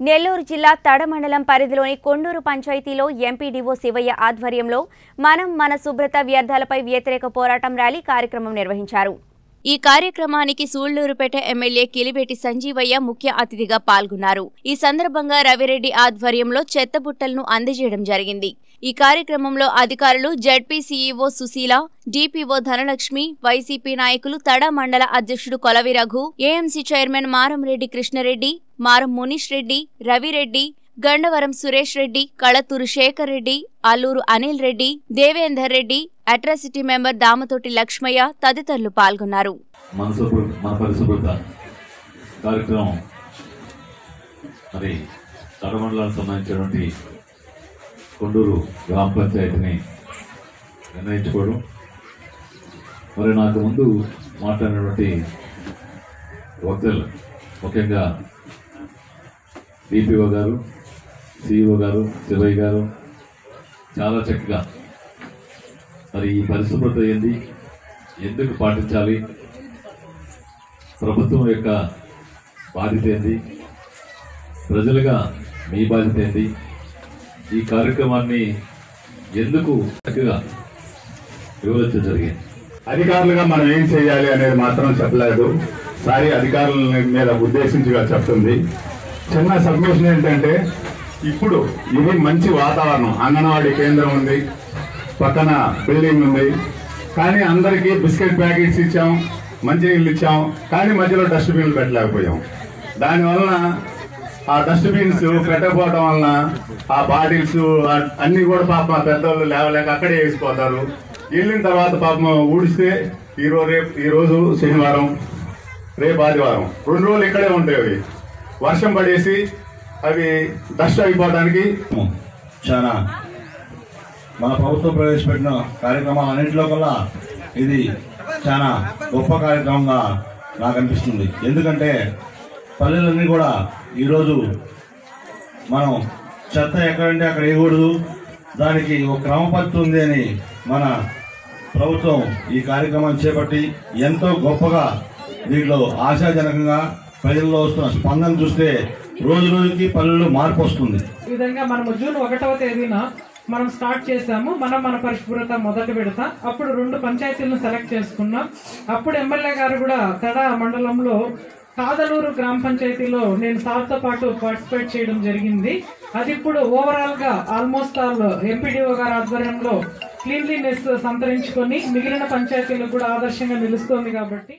నెల్లూరు జిల్లా తడ మండలం పరిధిలోని కొండూరు పంచాయతీలో ఎంపీడీఓ శివయ్య ఆధ్వర్యంలో మనం మన శుభ్రత వ్యర్థాలపై వ్యతిరేక పోరాటం ర్యాలీ కార్యక్రమం నిర్వహించారు ఈ కార్యక్రమానికి సూళ్లూరుపేట ఎమ్మెల్యే కిలిబెట్టి సంజీవయ్య ముఖ్య అతిథిగా పాల్గొన్నారు ఈ సందర్భంగా రవిరెడ్డి ఆధ్వర్యంలో చెత్త బుట్టలను అందజేయడం జరిగింది ఈ కార్యక్రమంలో అధికారులు ZP CEO Sushila DPO Dhanalakshmi YCP నాయకులు తడ మండల అధ్యక్షుడు Kolavi Raghu AMC chairman Maramreddy Krishnareddy Maram Munish Reddy Ravireddy Gandavaram Suresh Reddy Kalathuru Sekhar Reddy Alluru Anil Reddy Devender Reddy atrocity member Damathoti Lakshmaiah తదితరులు పాల్గొన్నారు మన శుభ్ర మన పరిశుభ్రత కార్యక్రమం మరి తడమండలానికి సంబంధించినటువంటి కొండూరు గ్రామ పంచాయతీని నిర్ణయించుకోవడం మరి నాకు ముందు మాట్లాడినటువంటి వక్తలు ముఖ్యంగా డిపిఓ గారు సిఇఓ గారు శివయ్య గారు చాలా చక్కగా మరి ఈ పరిశుభ్రత ఏంది ఎందుకు పాటించాలి ప్రభుత్వం యొక్క బాధ్యత ఏంది ప్రజలుగా మీ బాధ్యత ఏంది ఈ కార్యక్రమాన్ని ఎందుకు చక్కగా వివరించడం జరిగింది అధికారులుగా మనం ఏం చేయాలి అనేది మాత్రం చెప్పలేదు సారి అధికారుల మీద ఉద్దేశించిగా చెప్తుంది చిన్న సబ్మిషన్ ఏంటంటే ఇప్పుడు ఇది మంచి వాతావరణం అంగన్వాడీ కేంద్రం ఉంది పక్కన బిల్డింగ్ ఉంది కానీ అందరికీ బిస్కెట్ ప్యాకెట్స్ ఇచ్చాం మంచినీళ్ళు ఇచ్చాం కానీ మధ్యలో డస్ట్బిన్లు పెట్టలేకపోయాం దానివలన ఆ డస్ట్బిన్స్ పెట్టకపోవడం వలన ఆ బాటిల్స్ అన్ని కూడా పాపం ఆ పెద్దోళ్ళు లేవలేక అక్కడే వేసిపోతారు వెళ్ళిన తర్వాత పాపం ఊడిస్తే ఈ రోజు రేపు ఈ రోజు శనివారం రేపు ఆదివారం రెండు రోజులు ఇక్కడే ఉంటాయి అవి వర్షం పడేసి అవి డస్ట్ అయిపోవడానికి చాలా మన ప్రభుత్వం ప్రవేశపెట్టిన కార్యక్రమాలన్నింటిలో కల్లా ఇది చాలా గొప్ప కార్యక్రమంగా నాకు అనిపిస్తుంది ఎందుకంటే పల్లెలన్నీ కూడా ఈరోజు మనం చెత్త ఎక్కడంటే అక్కడ వేయకూడదు దానికి ఒక క్రమ పద్ధతి ఉంది అని మన ప్రభుత్వం ఈ కార్యక్రమాన్ని చేపట్టి ఎంతో గొప్పగా దీంట్లో ఆశాజనకంగా ప్రజల్లో వస్తున్న స్పందన చూస్తే రోజు రోజుకి పల్లెల్లో మార్పు వస్తుంది ఈ విధంగా మనము జూన్ ఒకటవ తేదీన మనం స్టార్ట్ చేసాము మనం మన పరిశుభ్రత మొదటి విడత అప్పుడు రెండు పంచాయతీలను సెలెక్ట్ చేసుకున్నాం అప్పుడు ఎమ్మెల్యే గారు కూడా తడ మండలంలో కాదలూరు గ్రామ పంచాయతీలో నేను సార్తో పాటు పార్టిసిపేట్ చేయడం జరిగింది అది ఇప్పుడు ఓవరాల్ గా ఆల్మోస్ట్ ఆల్ ఎంపీడీఓ గారి ఆధ్వర్యంలో క్లీన్లీనెస్ సంతరించుకొని మిగిలిన పంచాయతీలకు కూడా ఆదర్శంగా నిలుస్తోంది కాబట్టి